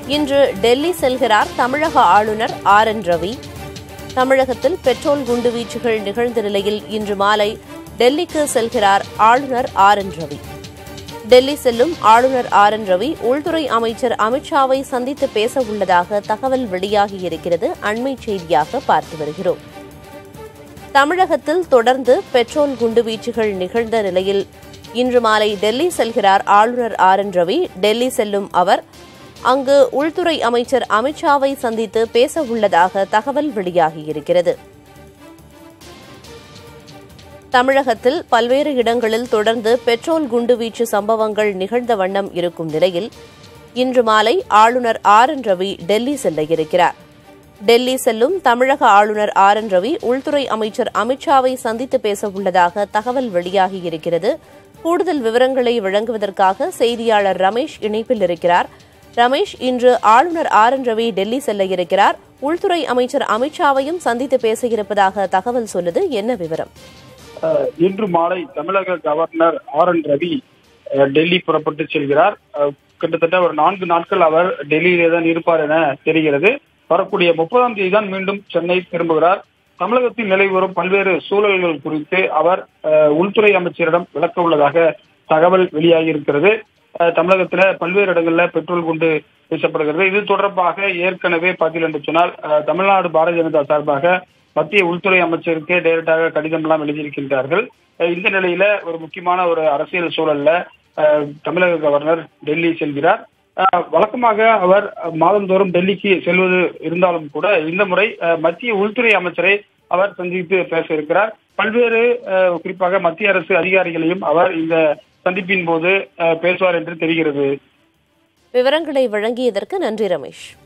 இன்று டெல்லி செல்கிறார் தமிழக ஆளுநர் ஆர் என் ரவி தமிழகத்தில் பெட்ரோல் குண்டுவீச்சுகள் நிகழ்ந்த நிலையில் இன்று மாலை டெல்லிக்கு செல்கிறார் ஆளுநர் ஆர் என் ரவி டெல்லி செல்லும் ஆளுநர் ஆர் என் ரவி உள்துறை அமைச்சர் அமித்ஷாவை சந்தித்து பேச உள்ளதாக தகவல் வெளியாகியிருக்கிறது அண்மை செய்தியாக பார்த்து வருகிறோம் தமிழகத்தில் தொடர்ந்து பெட்ரோல் குண்டுவீச்சுகள் நிகழ்ந்த நிலையில் இன்று மாலை டெல்லி செல்கிறார் ஆளுநர் ஆர் என் ரவி டெல்லி செல்லும் அவர் அங்கு உள்துறை அமைச்சர் அமித்ஷாவை சந்தித்து பேச உள்ளதாக தகவல் வெளியாகியிருக்கிறது தமிழகத்தில் பல்வேறு இடங்களில் தொடர்ந்து பெட்ரோல் குண்டுவீச்சு சம்பவங்கள் நிகழ்ந்த வண்ணம் இருக்கும் நிலையில் இன்று மாலை ஆளுநர் ஆர் என் ரவி டெல்லி செல்ல இருக்கிறார் டெல்லி செல்லும் தமிழக ஆளுநர் ஆர் என் ரவி உள்துறை அமைச்சர் அமித்ஷாவை சந்தித்து பேச உள்ளதாக தகவல் வெளியாகியிருக்கிறது கூடுதல் விவரங்களை வழங்குவதற்காக செய்தியாளர் ரமேஷ் இணைப்பில் இருக்கிறார் ரமேஷ் இன்று ஆளுநர் ஆர் என் ரவி டெல்லி செல்ல இருக்கிறார் உள்துறை அமைச்சர் அமித்ஷாவையும் சந்தித்து பேச இருப்பதாக தகவல் சொல்லுது என்ன விவரம் அஹ், இன்று மாலை தமிழக கவர்னர் ஆர் என் ரவி அஹ், டெல்லி புறப்பட்டு செல்கிறார் அஹ், கிட்டத்தட்ட ஒரு நான்கு நாட்கள் அவர் டெல்லியிலே தான் இருப்பார் என தெரிகிறது வரக்கூடிய முப்பதாம் தேதி தான் மீண்டும் சென்னை திரும்புகிறார் தமிழகத்தில் நிலை வரும் பல்வேறு சூழல்கள் குறித்து அவர் அஹ், உள்துறை அமைச்சரிடம் விளக்க உள்ளதாக தகவல் வெளியாகி இருக்கிறது அஹ், தமிழகத்துல பல்வேறு இடங்கள்ல பெட்ரோல் குண்டு வீசப்படுகிறது இது தொடர்பாக ஏற்கனவே பார்த்தீர்கள் என்று சொன்னால் அஹ், தமிழ்நாடு பாரதிய ஜனதா சார்பாக மத்திய உள்துறை அமைச்சருக்கு டைரக்டாக கடிதம் எல்லாம் எழுதியிருக்கின்றார்கள் அஹ் இந்த நிலையில ஒரு முக்கியமான ஒரு அரசியல் சூழல்ல அஹ், தமிழக கவர்னர் டெல்லி செல்கிறார் அஹ், வழக்கமாக அவர் மாதந்தோறும் டெல்லிக்கு செல்வது இருந்தாலும் கூட இந்த முறை அஹ், மத்திய உள்துறை அமைச்சரை அவர் சந்தித்து பேச இருக்கிறார் பல்வேறு அஹ், குறிப்பாக மத்திய அரசு அதிகாரிகளையும் அவர் இந்த சந்திப்பின் போது அஹ், பேசுவார் என்று தெரிகிறது விவரங்களை வழங்கியதற்கு நன்றி ரமேஷ்